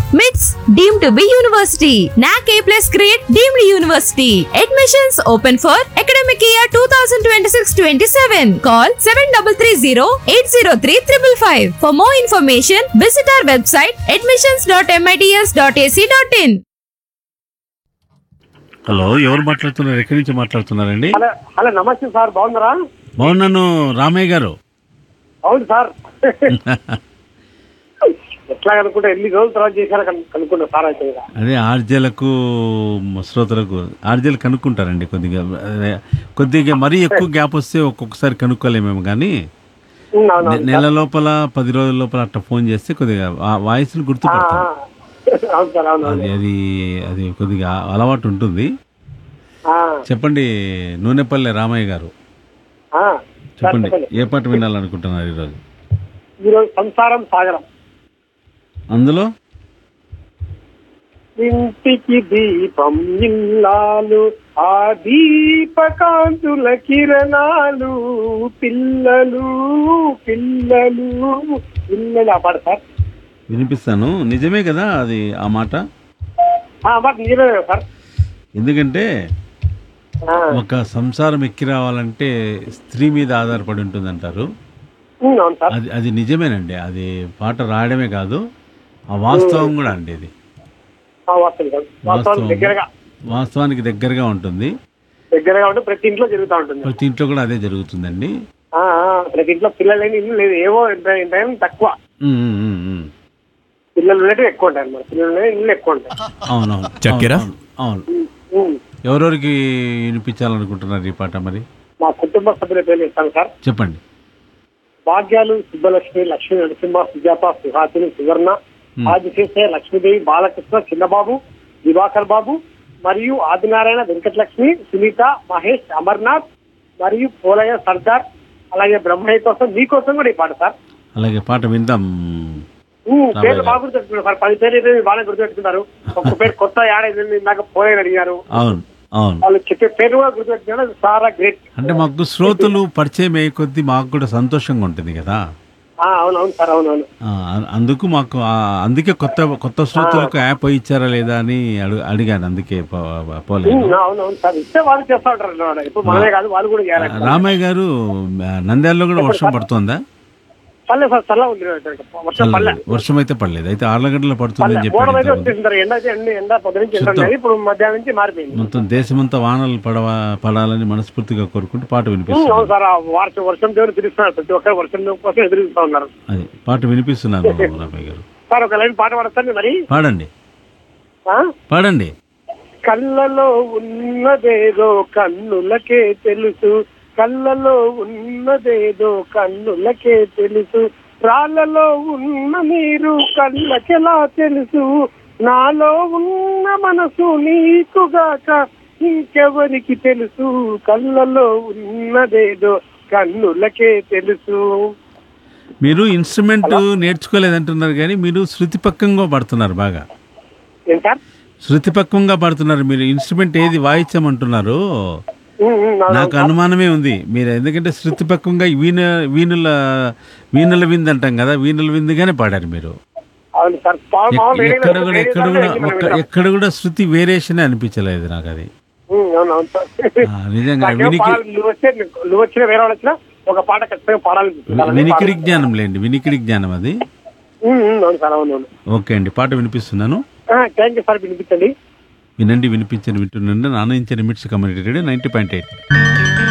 MITS deemed to be university. NAC A plus grade deemed university. Admissions open for academic year 2026-27. Call 7330-803-555. For more information, visit our website admissions.mits.ac.in. Hello ఎవరు మాట్లాడుతున్నారు ఎక్కడి నుంచి మాట్లాడుతున్నారండి hello hello నమస్తే sir బాగున్నారా బాగున్నాను రామయ్య గారు అవును సార్ ఎట్లా కనుక్కుంటా ఎన్ని రోజుల తర్వాత చేశారో కను- కనుక్కున్నా సార్ అయితే ఇక. అదే ఆర్జేలకు శ్రోతలకు ఆర్జేలు కనుక్కుంటారండి కొద్దిగా అదే, కొద్దిగా మరీ ఎక్కువ గ్యాప్ వస్తే ఒక్కొక్కసారి కనుక్కోలేమేమో కానీ ఉమ్, అవును, అవును. నెల లోపల పది రోజుల లోపల అట్లా ఫోన్ చేస్తే కొద్దిగా ఆ వాయిస్ని ఆ, ఆ. గుర్తుపడతాం అవును సార్ అవును అవును అది అది అది కొద్దిగా అలవాటు ఉంటుంది ఆ, చెప్పండి నూనెపల్లె రామయ్య గారు ఆ. సార్ చెప్పండి చెప్పండి ఏ పాట వినాలనుకుంటున్నారు ఈరోజు ఈరోజు సంసారం సాగరం అందులో ఇంటికి దీపం ఇల్లాలు ఆ దీపకాంతుల కిరణాలు పిల్లలు పిల్లలు పిల్లలు ఆ పాట సార్ వినిపిస్తాను నిజమే కదా అది ఆ మాట ఆ మాట నిజమే కదా సార్ ఎందుకంటే ఆ, ఒక సంసారం ఎక్కి రావాలంటే స్త్రీ మీద ఆధారపడి ఉంటుందంటారు ఉమ్, అవును సార్ అది అది నిజమేనండి అది పాట రాయడమే కాదు ఆ వాస్తవం కూడా అండి ఇది ఆ, వాస్తవం సార్ వాస్తవం దగ్గరగా వాస్తవానికి దగ్గరగా ఉంటుంది దగ్గరగా ఉంటే ప్రతి ఇంట్లో జరుగుతూ ఉంటుంది ప్రతి ఇంట్లో కూడా అదే జరుగుతుందండి ఆ, ఆ, ప్రతి ఇంట్లో పిల్లలు లేని ఇల్లు లేదు ఏవో ఎంత- ఎంత ఏం తక్కువ ఉమ్, ఉమ్, ఉమ్, ఉమ్. పిల్లలు ఉన్నట్టు ఎక్కువ ఉంటాయి అన్నమాట పిల్లలు లేని ఇల్లు ఎక్కువ ఉంటాయి అవునవును చక్కెర? అవును, అవును ఉమ్. ఎవరెవరికి వినిపించాలనుకుంటున్నారు ఈ పాట మరి మా కుటుంబ సభ్యుల పేరు ఇస్తాను సార్ చెప్పండి భాగ్యాలు సుబ్బలక్ష్మి లక్ష్మీ నరసింహ సుజాత సుహాసిని సువర్ణ ఆదిశేషయ్య లక్ష్మీదేవి బాలకృష్ణ చిన్నబాబు దివాకర్ బాబు మరియు ఆదినారాయణ వెంకటలక్ష్మి సునీత మహేష్ అమర్నాథ్ మరియు పోలయ్య సర్దార్ అలాగే బ్రహ్మయ్య కోసం మీకోసం కూడా ఈ పాట సార్ అలాగే పాట విందాం ఉమ్, పేర్లు బాగా గుర్తుపెట్టుకున్నారు సార్ పది పేర్లు అయితే బాగా గుర్తుపెట్టుకున్నారు ఒక్క పేరు కొత్త యాడైంది ఇందాక పోలేని అడిగారు అవును అవును వాళ్ళు చెప్పే పేరు కూడా గుర్తుపెట్టుకున్నారు అది చాలా గ్రేట్ అంటే మాకు శ్రోతలు పరిచయం అయ్యే కొద్దీ మాకు కూడా సంతోషంగా ఉంటుంది కదా అవును అవును సార్ అవునవును ఆ, అ- అందుకు మాకు ఆ, అందుకే కొత్త కొత్త శ్రోతలకు యాప్ ఇచ్చారా లేదా అని అడు- అడిగాను అందుకే పో- పోలేదు ఉమ్, అవును అవును సార్ ఇస్తే వాళ్ళు చేస్తా ఉంటారు అన్నమాట. ఇప్పుడు మనమే కాదు వాళ్ళు కూడా చేయాలి రామయ్య గారు ఆ, నంద్యాలలో కూడా వర్షం పడుతుందా పల్లె సార్ చల్ల ఉంది వర్షం పల్లె వర్షం అయితే పడలేదు అయితే ఆర్ల గంటల పడుతుందని పల్లె చెప్పాడు బోర్డం అయితే ఇంతకుముందు. వచ్చేసింటారు ఎండ అయితే ఎండ ఎండ పొద్దు నుంచి ఎండ ఉండేది ఇప్పుడు మధ్యాహ్నం నుంచి మారిపోయింది మొత్తం దేశమంతా వానలు పడవ పడాలని మనస్ఫూర్తిగా కోరుకుంటూ పాట ఉమ్, వినిపిస్తుంది అవును సార్ ఆ వర్షం వర్షం దేవుడు పిలుస్తున్నారు ప్రతి ఒక్కరు వర్షం దేవుని కోసం ఎదురు చూస్తా ఉన్నారు అది పాట వినిపిస్తున్నాను రామయ్య గారు సార్ ఒక లైన్ పాట పడతాను మరి పాడండి ఆ? పాడండి కళ్ళలో ఉన్నదేదో కన్నులకే తెలుసు కళ్ళలో ఉన్నదేదో కన్నులకే తెలుసు రాళ్ళలో ఉన్న నీరు కళ్ళకెలా తెలుసు నాలో ఉన్న మనసు నీకుగాక ఇంకెవరికి తెలుసు కళ్ళలో ఉన్నదేదో కన్నులకే తెలుసు మీరు ఇన్స్ట్రుమెంట్ నేర్చుకోలేదంటున్నారు కానీ మీరు శృతిపక్కంగా పడుతున్నారు బాగా ఏం సార్ శృతిపక్వంగా పడుతున్నారు మీరు ఇన్స్ట్రుమెంట్ ఏది వాయించమంటున్నారు ఉమ్, ఉమ్, అవును. నాకు అనుమానమే ఉంది మీరు ఎందుకంటే శృతిపక్వంగా వీణ వీణుల వీణుల విందు అంటాం కదా వీణుల విందుగానే పాడారు మీరు అవును సార్ పా- మామూలు రేడియోలో- ఎక్కడ కూడా ఎక్కడ రేడియోలో కూడా మనం ఒక్క వింటాం. ఎక్కడ కూడా శృతి వేరియేషన్ అనిపించలేదు నాకు అది ఉమ్, అవును అవును సార్ ఆ, నిజంగా నాకేం వినికి పాడాలి, నువ్వు వచ్చే నువ్వు వచ్చిన వేరే వాళ్ళు వచ్చినా ఒక పాట ఖచ్చితంగా పాడాలి వినికిడి జ్ఞానం లేండి వినికిడి జ్ఞానం అది ఉమ్, ఉమ్, అవును సార్ అవును అవును ఓకే అండి పాట వినిపిస్తున్నాను థ్యాంక్ యూ సార్ వినిపించండి వినండి వినిపించండి వింటుండండి నాన్న ఇచ్చిన MITS community radio ninety point eight